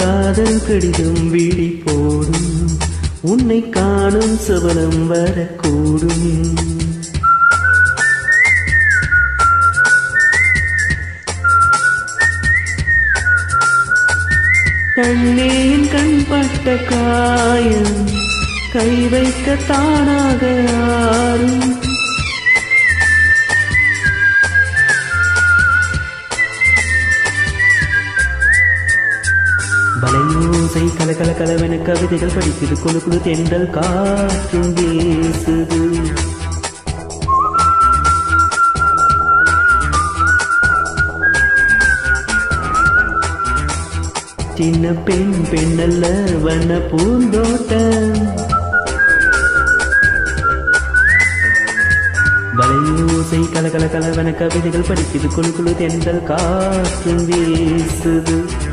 காதல் கடிதம் விழி போடும் உன்னை காணும் சபலம் வரக்கூடும் கண்ணேன் கண்பட்ட காயம் கை வைக்க தானாக ஆறும் வலையோசை கல கல கலவென கவிதைகள் படிக்குது குழு குழு தென்றல் காற்றும் வீசுது சின்ன பெண் பெண்ணல்ல வண்ண பூந்தோட்டம் வலையோசை கல கல கலவென கவிதைகள் படிக்குது குழு குழு தென்றல் காற்றும் வீசுது